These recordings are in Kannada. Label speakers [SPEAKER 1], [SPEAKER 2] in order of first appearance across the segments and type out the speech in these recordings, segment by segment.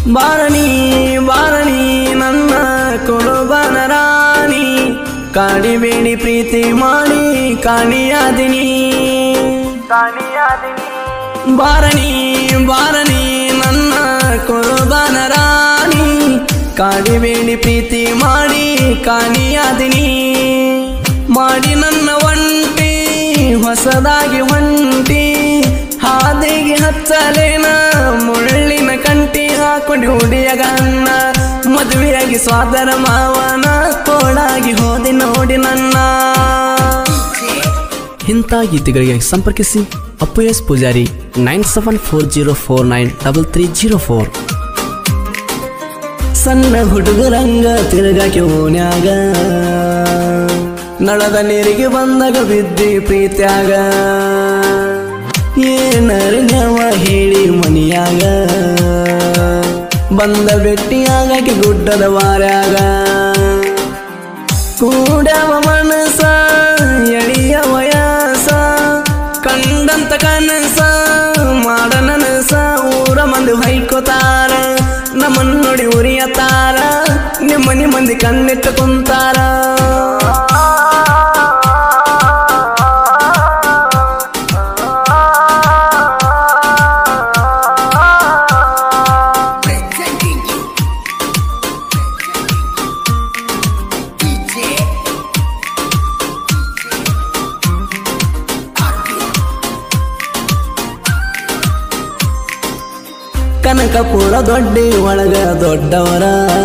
[SPEAKER 1] ಬಾರಣಿ ಬಾರಣಿ ನನ್ನ ಕುರುಬನ ರಾಣಿ ಕಾಡಿಬೇಡಿ ಪ್ರೀತಿ ಮಾಡಿ ಕಾಣಿಯಾದಿನಿ ಬಾರಣಿ ಬಾರಣಿ ನನ್ನ ಕುರುಬನ ರಾಣಿ ಕಾಡಿಬೇಡಿ ಪ್ರೀತಿ ಮಾಡಿ ಕಾಣಿಯಾದಿನಿ ಮಾಡಿ ನನ್ನ ಒಂಟಿ ಹೊಸದಾಗಿ ಒಂಟಿ ಹಾದಿಗೆ ಹಚ್ಚಲೇನ ಮುಳ್ಳಿನ ಕಂಟಿ ಹಾಕೊಂಡು ಹುಡಿಯಾಗ ಅನ್ನ ಮದುವೆಯಾಗಿ ಸ್ವಾದರ ಮಾವನ ಕೋಡಾಗಿ ಹೋದಿ ನೋಡಿ ನನ್ನ ಇಂಥ ಗೀತೆಗಳಿಗೆ ಸಂಪರ್ಕಿಸಿ Appu S Pujari nine seven four zero four nine double three zero four ಸಣ್ಣ ಹುಡುಗರಂಗ ತಿರುಗಾಕಿ ಓನ್ಯಾಗ ನಳದ ನೀರಿಗೆ ಬಂದಾಗ ಬಿದ್ದಿ ಪ್ರೀತ್ಯಾಗ ಏನರಿ ನೆವ ಹೇಳಿ ಮನಿಯಾಗ ಬಂದ ಭೆಟ್ಟಿಯಾಗಕ್ಕೆ ಗುಡ್ಡದ ವಾರ್ಯಾಗ ಕೂಡವ ಮನಸ ಎಳಿಯ ವಯಸ ಕಂಡಂತ ಕನಸ ಮಾಡ ನನಸ ಊರ ಮಂದಿ ಹೊಯ್ಕೋತಾರ ನಮ್ಮನ್ನ ನೋಡಿ ಉರಿಯತಾರ ನಿಮ್ಮನಿ ಮಂದಿ ಕಣ್ಣಿಟ್ಟು ಕುಂತಾರ
[SPEAKER 2] presenting you DJ
[SPEAKER 1] ಕನಕಪುರ ದೊಡ್ಡಿ ಒಳಗ ದೊಡ್ಡವರ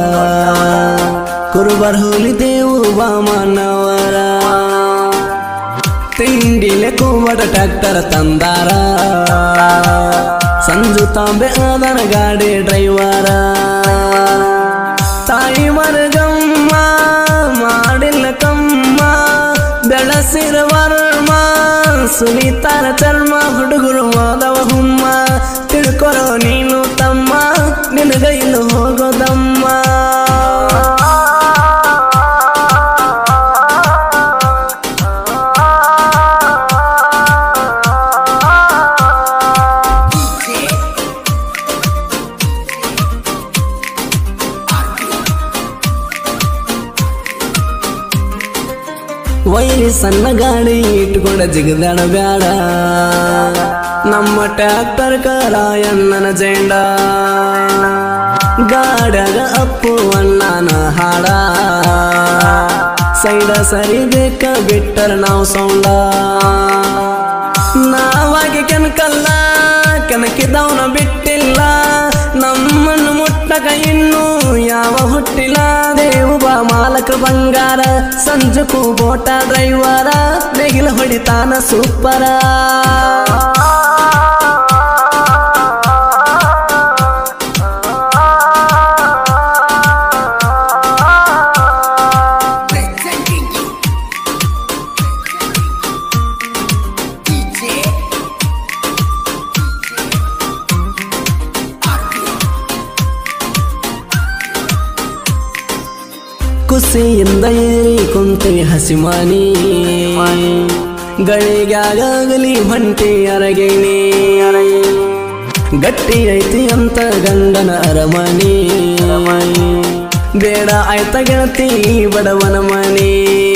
[SPEAKER 1] ಕುರುಬರ್ ಹೋಲಿದೇವು ಬಾಮನವರ ತಿಂಡಿಲೆ ಕುಮಟ ಟ್ರ್ಯಾಕ್ಟರ್ ತಂದಾರ ಸಂಜು ತಾಂಬೆ ಆದನ ಗಾಡಿ ಡ್ರೈವರ ತಾಯಿ ಮರಗಮ್ಮ ಮಾಡಿಲ್ಲ ಕಮ್ಮ ಬೆಳಸಿರ ವರ್ಮ ಸುನೀತಾರ ಚರ್ಮ ಹುಡುಗರು ಮಾದವ ಹುಮ್ಮ ತಿಳ್ಕೊರೋ ನೀನು ತಮ್ಮ ನಿನಗೈಲು ಹೋಗೋದಮ್ಮ ವೈರಿ ಸಣ್ಣ ಗಾಡಿ ಇಟ್ಕೊಂಡ ಜಿಗದಾಡ ಬ್ಯಾಡ ನಮ್ಮ ಟ್ರ್ಯಾಕ್ಟರ್ ಕರಾಯಣ್ಣನ ಜೆಂಡ ಗಾಡ್ಯಾಗ ಅಪ್ಪು ಅಣ್ಣನ ಹಾಡ ಸೈಡ ಸರಿಬೇಕ ಬಿಟ್ಟರ ನಾವು ಸೌಂಡ ನಾವಾಗಿ ಕೆನಕಲ್ಲ ಕೆನಕಿದವನ ಬಿಟ್ಟಿಲ್ಲ ನಮ್ಮನ್ನು ಮುಟ್ಟಕ ಇನ್ನೂ ಯಾವ ಹುಟ್ಟಿಲ್ಲ ದೇವು ಬಾ ಮಾಲಕ ಬಂಗಾರ ಸಂಜುಕು ಬೋಟ ಡ್ರೈವರ ನೆಗಿಲ ಹೊಡಿತಾನ ಸೂಪರ
[SPEAKER 2] presenting you DJ
[SPEAKER 1] ಕುಸಿಯಿಂದ ಏರಿ ಕುಂತೆ ಹಸಿಮಾನಿ ಗಳಿಗಾಗಲಿ ಹೊಂಟಿ ಅರಗೇಣಿ ಗಟ್ಟಿ ಐತಿ ಅಂತ ಗಂಡನ ಅರಮನೆ ಬೇಡ ಆಯ್ತ ಗೆಳತಿ ಬಡವನ ಮನೆ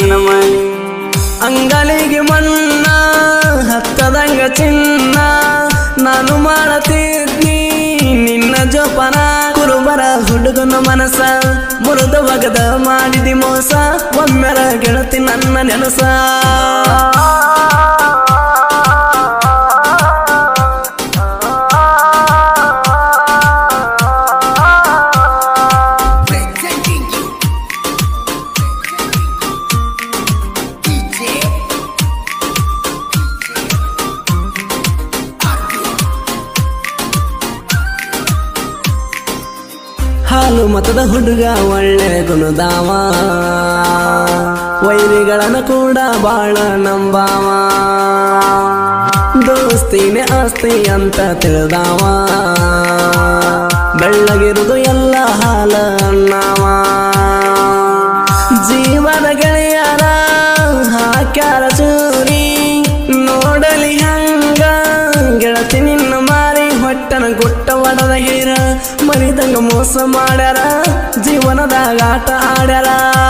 [SPEAKER 1] ಅಂಗಲಿಗೆ ಮಣ್ಣ ಹತ್ತದಂಗ ಚಿನ್ನ ನಾನು ಮಾಡತಿದ್ನಿ ನಿನ್ನ ಜೋಪಾನ ಕುರುಬರ ಹುಡುಗನ ಮನಸ ಮುರಿದ ಒಗದ ಮಾಡಿದಿ ಮೋಸ ಒಮ್ಮೆರ ಗೆಳತಿ ನನ್ನ ನೆನಸ
[SPEAKER 2] presenting you DJ
[SPEAKER 1] ಹಾಲು ಮತದ ಹುಡುಗ ಒಳ್ಳೆ ಗುಣದಾವ ವೈರಿಗಳನ್ನ ಕೂಡ ಬಾಳ ನಂಬಾವ ದೋಸ್ತಿನೇ ಆಸ್ತಿ ಅಂತ ತಿಳಿದಾವ ಬೆಳ್ಳಗಿರುದು ಎಲ್ಲ ಹಾಲ ಅಣ್ಣಾವ ಜೀವನ ಗೆಳೆಯರ ಹಾಕ್ಯಾರ ಚೂರಿ ನೋಡಲಿ ಹಂಗ ಗೆಳತಿ ನಿನ್ನ ಮಾರಿ ಹೊಟ್ಟನ ಗುಟ್ಟ ಒಡದ ಹೀರ ಮರಿದಂಗ ನನಗ ಮೋಸ ಮಾಡ್ಯಾರ ಜೀವನದಾಗ ಆಟ ಆಡ್ಯಾರ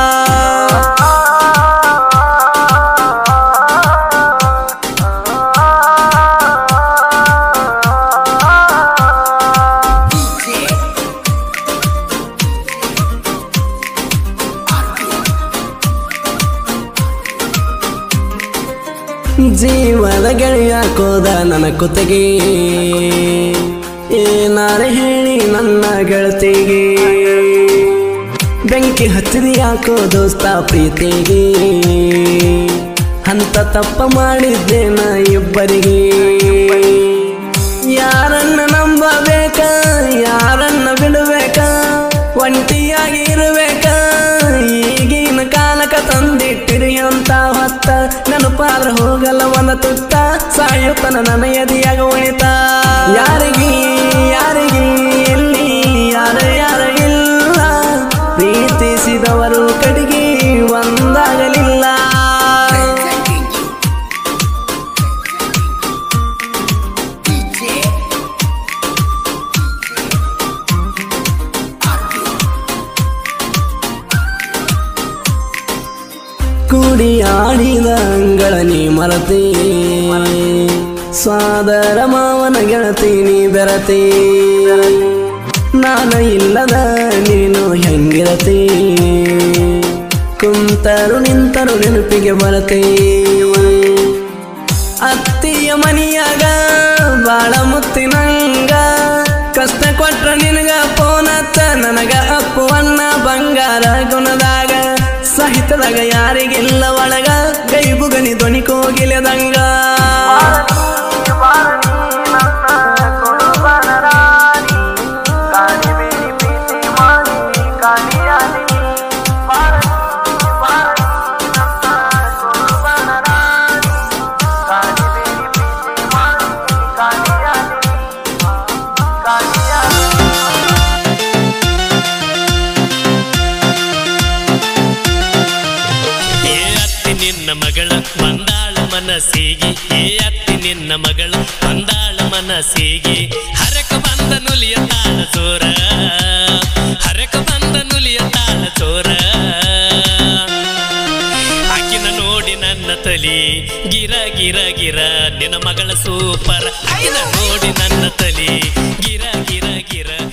[SPEAKER 2] DJ.
[SPEAKER 1] ಜೀವದ ಗೆಳೆಯ ಕೋದ ನನ್ನ ಕುತ್ತಿಗೆ ಏನಾರೆ ಹೇಳಿ ನನ್ನ ಗೆಳತಿಗೆ ಬೆಂಕಿ ಹಚ್ಚಿದ ಯಾಕೋ ದೋಸ್ತ ಪ್ರೀತಿಗೆ ಅಂತ ತಪ್ಪ ಮಾಡಿದ್ದೇನ ಇಬ್ಬರಿಗೆ ಯಾರನ್ನ ನಂಬಬೇಕ ಯಾರನ್ನ ಬಿಡಬೇಕ ಒಂಟಿಯಾಗಿ ಇರಬೇಕ ಈಗಿನ ಕಾಲಕ ತಂದಿಟ್ಟಿರಿ ಅಂತ ಹೊತ್ತ ನೆನಪಾದ್ರ ಹೋಗಲ್ಲ ಒಂದ ತುತ್ತ ಸಾಯುತ್ತನ ನನ್ನ ಎದೆಯಾಗ ಉಳಿತ ಯಾರಿಗೆ ಯಾರಿಗೆ ಎಲ್ಲಿ ಯಾರ ಯಾರ ಇಲ್ಲ ಪ್ರೀತಿಸಿದವರು ಕಡೆಗೆ ಒಂದಾಗಲಿಲ್ಲ
[SPEAKER 2] Presenting you. DJ.
[SPEAKER 1] ಕೂಡಿ ಆಡಿದ ಅಂಗಳನಿ ಮರತಿ ಸಾದರ ಮಾವನ ಗೆಳತಿ ನೀ ಬೆರತಿ ನಾನು ಇಲ್ಲದ ನೀನು ಹೆಂಗಿರತಿ ಕುಂತರು ನಿಂತರು ನೆನಪಿಗೆ ಬರತಿ ಅತ್ತಿಯ ಮನಿಯಾಗ ಬಾಳ ಮುತ್ತಿನಂಗ ಕಷ್ಟ ಕೊಟ್ರ ನಿನಗ ಪೋನತ್ತ ನನಗ ಅಪ್ಪುವನ್ನ ಬಂಗಾರ ಗುಣದಾಗ ಸಾಹಿತ್ಯದಾಗ ಯಾರಿಗಿಲ್ಲ ಒಳಗ ಗೈಬುಗನಿ ಧ್ವನಿ ಕೋಗಿಲೆದಂಗ
[SPEAKER 3] ಏ ಅತ್ತಿ ನಿನ್ನ ಮಗಳ ಬಂದಾಳ ಮನಸ್ಸಿಗೆ ಏ ಅತ್ತಿ ನಿನ್ನ ಮಗಳ ಬಂದಾಳ ಮನಸ್ಸಿಗೆ ಹರಕ ಬಂದ ನುಲಿಯ ತಾಳ ಚೋರ ಹರಕ ಬಂದ ನುಲಿಯ ತಾಳ ಚೋರ ಆಕಿನ ನೋಡಿ ನನ್ನ ತಲಿ ಗಿರ ಗಿರ ಗಿರ ನಿನ್ನ ಮಗಳ ಸೂಪರ್ ಆಕಿನ ನೋಡಿ ನನ್ನ ತಲಿ ಗಿರ ಗಿರ ಗಿರ